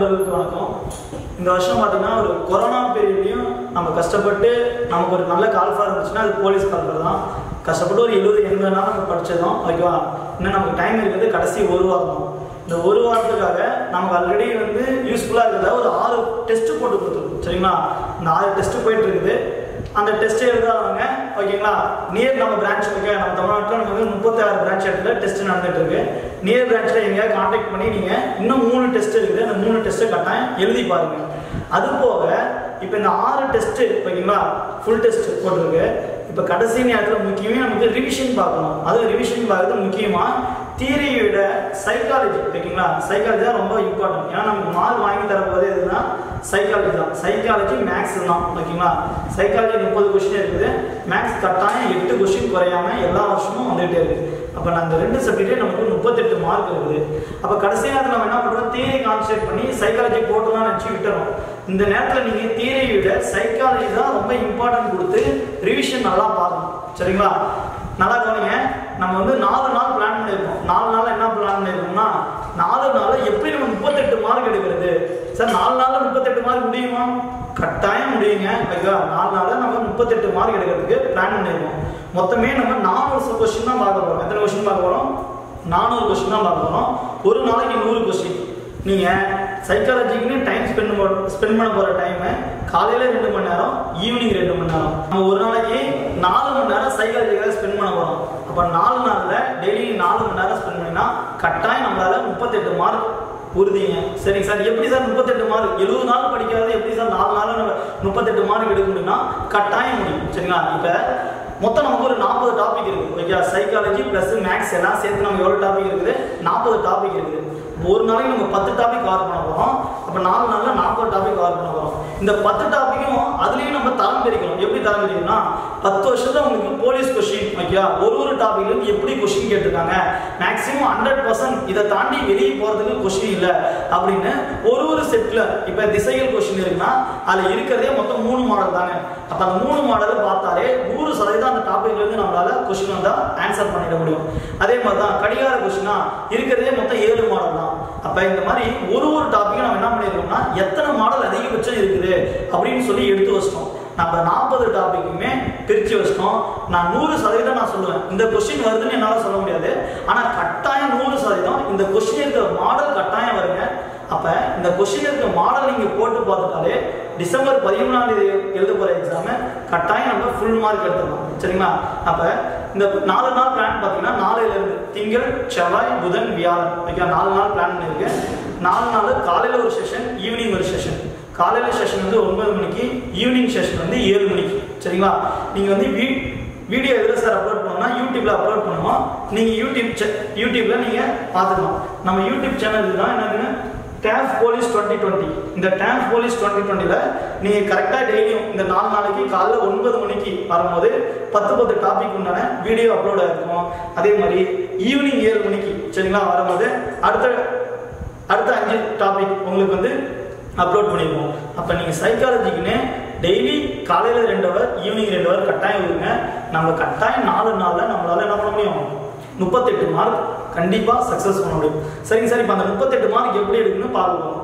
நண்பர்களுக்கு வணக்கம் இந்த வருஷம் பார்த்தீங்கன்னா ஒரு கொரோனா பீரியட்லையும் நம்ம கஷ்டப்பட்டு நமக்கு ஒரு நல்ல கால்ஃபார் இருந்துச்சுன்னா அது போலீஸ் கால்ஃபார் தான் கஷ்டப்பட்டு ஒரு எழுபது எண்பது நாள் நம்ம படித்ததும் ஓகேவா இன்னும் நமக்கு டைம் இருக்குது கடைசி ஒரு வாரம் தான் இந்த ஒரு வாரத்துக்காக நமக்கு ஆல்ரெடி வந்து யூஸ்ஃபுல்லாக இருக்கிறத ஒரு ஆறு டெஸ்ட் போட்டு கொடுத்துருக்கோம் சரிங்களா இந்த ஆறு டெஸ்ட் போயிட்டு இருக்குது அந்த டெஸ்ட் எழுதாதவங்க ஓகேங்களா நியர் நம்ம பிரான்ச் இருக்கு நம்ம தமிழ்நாட்டில் நமக்கு வந்து முப்பத்தாறு பிரான்ச் இடத்துல டெஸ்ட் நடந்துட்டு இருக்கு நியர் பிரான்ச்சில் எங்கேயாவது காண்டாக்ட் பண்ணி நீங்கள் இன்னும் மூணு டெஸ்ட் இருக்குது அந்த மூணு டெஸ்ட்டை கட்டாயம் எழுதி பாருங்க அது போக இப்போ இந்த ஆறு டெஸ்ட் ஓகேங்களா ஃபுல் டெஸ்ட் போட்டிருக்கு இப்போ கடைசி நேரத்தில் முக்கியமே நமக்கு ரிவிஷன் பார்க்கணும் அது ரிவிஷன் பார்க்கறது முக்கியமாக தியரியை விட சைக்காலஜி ஓகேங்களா சைக்காலஜி தான் ரொம்ப இம்பார்ட்டன்ட் ஏன்னா நமக்கு மார்க் வாங்கி தரப்போதே எதுனா சைக்காலஜி தான் சைக்காலஜி மேக்ஸ் தான் ஓகேங்களா சைக்காலஜி முப்பது கொஸ்டின் இருக்குது மேக்ஸ் கட்டாயம் எட்டு கொஸ்டின் குறையாம எல்லா வருஷமும் வந்துகிட்டே இருக்கு அப்போ நான் அந்த ரெண்டு சப்ஜெக்டே நமக்கு முப்பத்தெட்டு மார்க் இருக்குது அப்போ கடைசி நேரத்தில் நம்ம என்ன பண்ணுறோம் தியரி கான்சென்ட்ரேட் பண்ணி சைக்காலஜி போட்டுலாம் நினச்சி விட்டுறோம் இந்த நேரத்தில் நீங்கள் தியரியை விட சைக்காலஜி தான் ரொம்ப இம்பார்ட்டன்ட் கொடுத்து ரிவிஷன் நல்லா பார்க்கணும் சரிங்களா நல்லா கவனிங்க நம்ம வந்து நாலு நாள் பிளான் பண்ணியிருக்கோம் நாலு நாள் என்ன பிளான் பண்ணியிருக்கோம்னா நாலு நாள் எப்படி நம்ம முப்பத்தெட்டு மார்க் எடுக்கிறது சார் நாலு நாளில் முப்பத்தெட்டு மார்க் முடியுமா கட்டாயம் முடியுங்க ஓகேவா நாலு நாளில் நம்ம முப்பத்தெட்டு மார்க் எடுக்கிறதுக்கு பிளான் பண்ணியிருக்கோம் மொத்தமே நம்ம நானூறு கொஸ்டின் தான் பார்க்க போகிறோம் எத்தனை கொஸ்டின் பார்க்க போகிறோம் நானூறு கொஸ்டின் தான் பார்க்க போகிறோம் ஒரு நாளைக்கு நூறு கொஸ்டின் நீங்கள் சைக்காலஜிக்குன்னு டைம் ஸ்பெண்ட் ஸ்பெண்ட் பண்ண போகிற டைமு காலையில் ரெண்டு மணி நேரம் ஈவினிங் ரெண்டு மணி நேரம் நம்ம ஒரு நாளைக்கு நாலு மணி நேரம் சைக்காலஜிக்காக ஸ்பெண்ட் பண்ண போகிறோம் அப்போ நாலு நாளில் டெய்லி நாலு மணி நேரம் ஸ்பெண்ட் பண்ணினா கட்டாயம் நம்மளால் முப்பத்தெட்டு மார்க் உறுதிங்க சரிங்க சார் எப்படி சார் முப்பத்தெட்டு மார்க் எழுபது நாள் படிக்காத எப்படி சார் நாலு நாள் நம்ம முப்பத்தெட்டு மார்க் எடுக்க முடியும்னா கட்டாயம் முடியும் சரிங்களா இப்போ மொத்தம் நமக்கு ஒரு நாற்பது டாபிக் இருக்குது ஓகே சைக்காலஜி ப்ளஸ் மேக்ஸ் எல்லாம் சேர்த்து நம்ம எவ்வளோ டாபிக் இருக்குது நாற்பது டாபிக் இருக்குது ஒரு நாளைக்கு நம்ம பத்து டாபிக் கவர் பண்ண போகிறோம் அப்போ நாலு நாளில் நாற்பது டாபிக் கவர் பண்ண போகிறோம் இந்த பத்து டாப்பிக்கும் அதுலேயும் நம்ம தரம் பிரிக்கணும் எப்படி தரம் பிரிக்கணும்னா பத்து வருஷத்துல உங்களுக்கு போலீஸ் கொஸ்டின் ஓகே ஒரு ஒரு டாபிக்லேருந்து எப்படி கொஸ்டின் கேட்டிருக்காங்க மேக்ஸிமம் ஹண்ட்ரட் பர்சன்ட் இதை தாண்டி வெளியே போகிறதுக்கு கொஸ்டின் இல்லை அப்படின்னு ஒரு ஒரு செட்டில் இப்போ திசைகள் கொஸ்டின் இருக்குன்னா அதில் இருக்கிறதே மொத்தம் மூணு மாடல் தாங்க அப்போ அந்த மூணு மாடலை பார்த்தாலே நூறு சதவீதம் அந்த டாபிக்லேருந்து நம்மளால கொஸ்டின் வந்தால் ஆன்சர் பண்ணிட முடியும் அதே மாதிரி தான் கடிகார கொஸ்டினா இருக்கிறதே மொத்தம் ஏழு மாடல் தான் அப்போ இந்த மாதிரி ஒரு ஒரு டாப்பிக்கும் நம்ம என்ன பண்ணியிருக்கோம்னா எத்தனை மாடல் அதிகபட்சம் இருக்குது அப்படின்னு சொல்லி எடுத்து வச்சிட்டோம் நம்ம நாற்பது டாபிக்குமே பிரித்து வச்சிட்டோம் நான் நூறு சதவீதம் நான் சொல்லுவேன் இந்த கொஸ்டின் வருதுன்னு என்னால் சொல்ல முடியாது ஆனால் கட்டாயம் நூறு சதவீதம் இந்த கொஸ்டின் இருக்கிற மாடல் கட்டாயம் வருங்க அப்போ இந்த கொஸ்டின் இருக்க மாடல் நீங்கள் போட்டு பார்த்துட்டாலே டிசம்பர் பதிமூணாம் தேதி எழுத போகிற எக்ஸாமு கட்டாயம் நம்ம ஃபுல் மார்க் எடுத்துக்கலாம் சரிங்களா அப்போ இந்த நாலு நாள் பிளான் பார்த்தீங்கன்னா நாளையிலேருந்து திங்கள் செவ்வாய் புதன் வியாழன் ஓகே நாலு நாள் பிளான் பண்ணியிருக்கு நாலு நாள் காலையில் ஒரு செஷன் ஈவினிங் ஒரு செஷன் காலையில் செஷன் வந்து ஒன்பது மணிக்கு ஈவினிங் செஷன் வந்து ஏழு மணிக்கு சரிங்களா நீங்கள் வந்து வீ வீடியோ எதில் சார் அப்லோட் பண்ணோம்னா யூடியூப்ல அப்லோட் பண்ணுவோம் நீங்கள் யூடியூப் யூடியூப்ல நீங்கள் பார்த்துக்கலாம் நம்ம யூடியூப் சேனல் தான் என்னதுன்னு டேஃப் போலீஸ் டுவெண்ட்டி டுவெண்ட்டி இந்த டேஃப் போலீஸ் டுவெண்ட்டி டுவெண்ட்டியில் நீங்கள் கரெக்டாக டெய்லியும் இந்த நாலு நாளைக்கு காலைல ஒன்பது மணிக்கு வரும்போது பத்து பத்து டாபிக் உண்டான வீடியோ அப்லோட் ஆகிருக்கும் அதே மாதிரி ஈவினிங் ஏழு மணிக்கு சரிங்களா வரும்போது அடுத்த அடுத்த அஞ்சு டாபிக் உங்களுக்கு வந்து அப்லோட் பண்ணிடுவோம் அப்போ நீங்கள் சைக்காலஜிக்குன்னு டெய்லி காலையில் ரெண்டு ஹவர் ஈவினிங் ரெண்டு ஹவர் கட்டாயம் விடுங்க நம்ம கட்டாயம் நாலு நாளில் நம்மளால என்ன பண்ண முடியும் முப்பத்தெட்டு மார்க் கண்டிப்பாக சக்ஸஸ் பண்ண முடியும் சரிங்க சார் இப்போ அந்த முப்பத்தெட்டு மார்க் எப்படி எடுக்குன்னு பார்க்கலாம்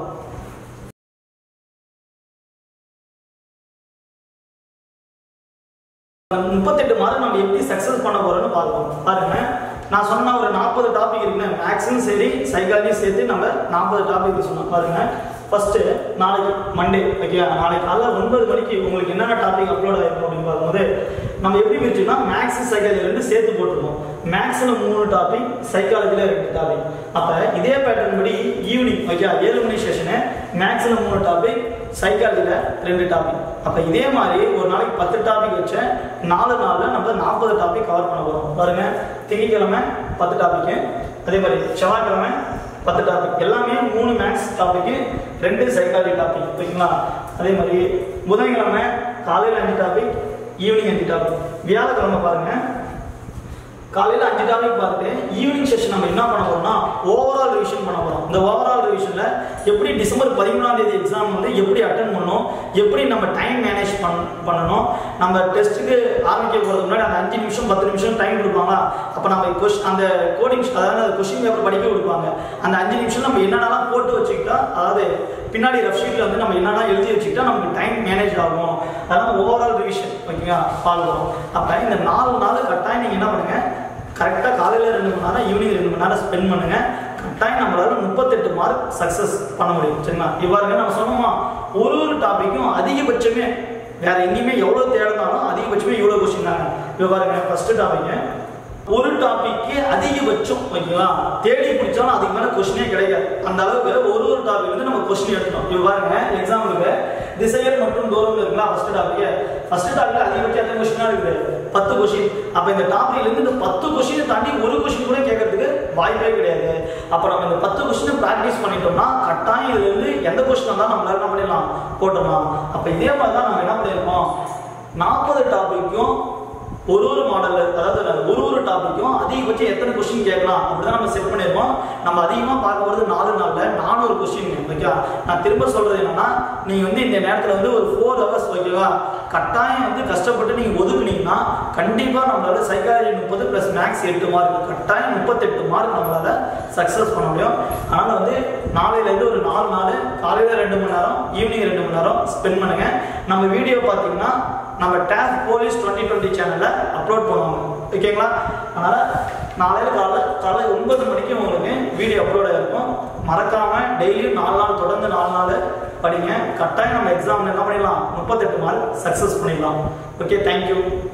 முப்பத்தெட்டு மாதம் நம்ம எப்படி சக்ஸஸ் பண்ண போறோம்னு பார்ப்போம் பாருங்க நான் சொன்ன ஒரு நாற்பது டாபிக் இருக்குன்னு மேக்ஸும் சரி சைக்காலஜியும் சேர்த்து நம்ம நாற்பது டாபிக் சொன்னோம் பாருங்க ஃபர்ஸ்ட் நாளைக்கு மண்டே ஓகே நாளைக்கு காலைல ஒன்பது மணிக்கு உங்களுக்கு என்னென்ன டாபிக் அப்லோட் ஆயிருக்கும் அப்படின்னு பார்க்கும்போது நம்ம எப்படி பிரிச்சோம்னா மேக்ஸ் சைக்காலஜி ரெண்டு சேர்த்து போட்டுருவோம் மேக்ஸில் மூணு டாபிக் சைக்காலஜியில் ரெண்டு டாபிக் அப்போ இதே பேட்டர்ன் படி ஈவினிங் ஓகே ஏழு மணி செஷனு மேக்ஸில் மூணு டாபிக் சைக்காலஜியில் ரெண்டு டாபிக் அப்போ இதே மாதிரி ஒரு நாளைக்கு பத்து டாபிக் வச்சேன் நாலு நாளில் நம்ம நாற்பது டாபிக் கவர் பண்ண போகிறோம் பாருங்க திங்கக்கிழமை பத்து டாபிக்கு அதே மாதிரி செவ்வாய்க்கிழமை பத்து டாபிக் எல்லாமே மூணு மேக்ஸ் டாபிக்கு ரெண்டு சைக்காலஜி டாபிக் ஓகேங்களா அதே மாதிரி புதன்கிழமை காலையில் அஞ்சு டாபிக் ஈவினிங் அஞ்சு டாபிக் வியாழக்கிழமை பாருங்க காலையில் அஞ்சு டாபிக் பார்த்துட்டு ஈவினிங் செஷன் நம்ம என்ன பண்ண போறோம்னா ஓவரால் ரிவிஷன் பண்ண போறோம் இந்த ஓவரால் ரிவிஷன்ல எப்படி டிசம்பர் பதிமூணாம் தேதி எக்ஸாம் வந்து எப்படி அட்டன் பண்ணணும் எப்படி நம்ம டைம் மேனேஜ் பண் பண்ணணும் நம்ம டெஸ்ட்டுக்கு ஆரம்பிக்க போகிறதுக்கு முன்னாடி அந்த அஞ்சு நிமிஷம் பத்து நிமிஷம் டைம் கொடுப்பாங்களா அப்போ நம்ம கொஷ் அந்த கோடிங் அதாவது அந்த கொஷின் பேப்பர் படிக்க கொடுப்பாங்க அந்த அஞ்சு நிமிஷம் நம்ம என்னென்னலாம் போட்டு வச்சுக்கிட்டா அதாவது பின்னாடி ரஃப் ஷீட்டில் வந்து நம்ம என்னென்ன எழுதி வச்சுக்கிட்டா நமக்கு டைம் மேனேஜ் ஆகும் அதெல்லாம் ஓவரால் ரிவிஷன் ஓகேங்களா பார்க்குறோம் அப்போ இந்த நாலு நாள் கட்டாயம் நீங்கள் என்ன பண்ணுங்கள் கரெக்டாக காலையில் ரெண்டு மணி நேரம் ஈவினிங் ரெண்டு மணி நேரம் ஸ்பெண்ட் பண்ணுங்கள் கட்டாயம் நம்மளால முப்பத்தெட்டு மார்க் சக்ஸஸ் பண்ண முடியும் சரிங்களா இவ்வாறுங்க நம்ம சொன்னோமா ஒரு ஒரு டாப்பிக்கும் அதிகபட்சமே வேற எங்கேயுமே எவ்வளோ தேடினாலும் அதிகபட்சமே இவ்வளோ கொஸ்டின் தாங்க இப்போ பாருங்க ஃபர்ஸ்ட் டாபிக் ஒரு டாபிக்கு அதிகபட்சம் ஓகேவா தேடி பிடிச்சாலும் அதுக்கு மேலே கொஸ்டினே கிடைக்காது அந்த அளவுக்கு ஒரு ஒரு டாபிக் வந்து நம்ம கொஸ்டின் எடுத்தோம் இப்போ பாருங்க எக்ஸாம்பிளுக்கு திசையல் மற்றும் தூரம் இருக்குங்களா ஃபர்ஸ்ட் டாபிக் ஃபர்ஸ்ட் டாபிக் அதிகபட்சம் எத்தனை கொஸ்டினா இருக்குது பத்து கொஸ்டின் அப்போ இந்த டாபிக்ல இருந்து இந்த பத்து கொஸ்டினை தாண்டி ஒரு கொஸ்டின் கூட கேட்கறதுக்கு வாய்ப்பே கிடையாது அப்போ நம்ம இந்த பத்து கொஸ்டினை ப்ராக்டிஸ் பண்ணிட்டோம்னா கட்டாயம் இதுல இருந்து எந்த கொஸ்டின் வந்தாலும் நம்மளால என்ன பண்ணிடலாம் போட்டுடலாம் அப்போ இதே மாதிரி தான் நம்ம என்ன பண்ணியிருக்கோம் நாற்பது டாபிக்கும் ஒரு ஒரு மாடல் அதாவது ஒரு ஒரு டாபிக்கும் அதிகபட்சம் எத்தனை கொஸ்டின் கேட்கலாம் அப்படிதான் நம்ம செட் பண்ணியிருக்கோம் நம்ம அதிகமாக பார்க்க போகிறது நாலு நாளில் நானூறு கொஸ்டின் ஓகே நான் திரும்ப சொல்றது என்னன்னா நீங்கள் வந்து இந்த நேரத்தில் வந்து ஒரு ஃபோர் ஹவர்ஸ் ஓகேவா கட்டாயம் வந்து கஷ்டப்பட்டு நீங்கள் ஒதுக்குனீங்கன்னா கண்டிப்பாக நம்மளால சைக்காலஜி முப்பது ப்ளஸ் மேக்ஸ் எட்டு மார்க் கட்டாயம் முப்பத்தெட்டு மார்க் நம்மளால சக்ஸஸ் பண்ண முடியும் அதனால் வந்து நாளையிலேருந்து ஒரு நாலு நாள் காலையில் ரெண்டு மணி நேரம் ஈவினிங் ரெண்டு மணி நேரம் ஸ்பெண்ட் பண்ணுங்க நம்ம வீடியோ பார்த்தீங்கன்னா நம்ம டேப் போலீஸ் டுவெண்ட்டி டுவெண்ட்டி சேனலில் அப்லோட் பண்ணுவாங்க ஓகேங்களா அதனால் நாளையில் காலை காலை ஒன்பது மணிக்கு உங்களுக்கு வீடியோ அப்லோட் ஆகிருக்கும் மறக்காமல் டெய்லியும் நாலு நாள் தொடர்ந்து நாலு நாள் படிங்க கட்டாயம் நம்ம எக்ஸாமில் என்ன பண்ணிடலாம் முப்பத்தெட்டு நாள் சக்ஸஸ் பண்ணிடலாம் ஓகே தேங்க்யூ